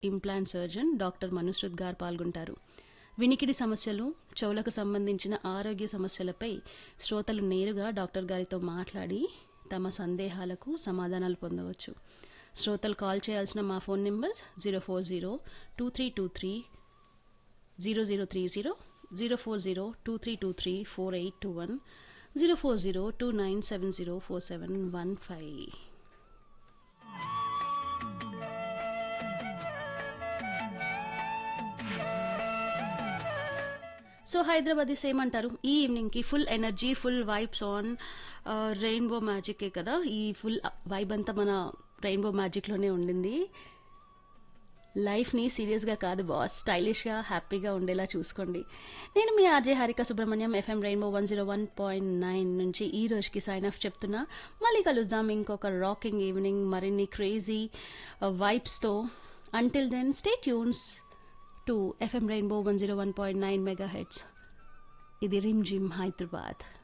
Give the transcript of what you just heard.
implant surgeon doctor Manushrut గారు పాల్గొంటారు వినికిడి సమస్యలు చెవులకు సంబంధించిన ఆరోగ్య సమస్యలపై శ్రోతలు నేరుగా డాక్టర్ గారితో మాట్లాడి తమ సందేహాలకు సమాధానాలు పొందవచ్చు శ్రోతలు కాల్ చేయాల్సిన మా phone numbers zero four zero two three two three zero zero three zero zero four zero two three two three four eight two one zero four zero two nine seven zero four seven one five so Hyderabadis ఏమంటారు ఈ ఈవినింగ్కి full energy full vibes on rainbow మ్యాజికే కదా ఈ full vibe అంతా మన rainbow మ్యాజిక్లోనే ఉండింది లైఫ్ని సీరియస్గా కాదు బాస్ స్టైలిష్గా హ్యాపీగా ఉండేలా చూసుకోండి నేను మీ RJ Harika Subrahmanyam FM rainbow one zero one point nine నుంచి ఈ రోజుకి సైన్ ఆఫ్ చెప్తున్నా మళ్ళీ కలుద్దాం ఇంకొక రాకింగ్ ఈవినింగ్ మరిన్ని క్రేజీ వైబ్స్తో until then stay tuned to FM rainbow one zero one point nine mega hits ఇది రిమ్ జిమ్ హైదరాబాద్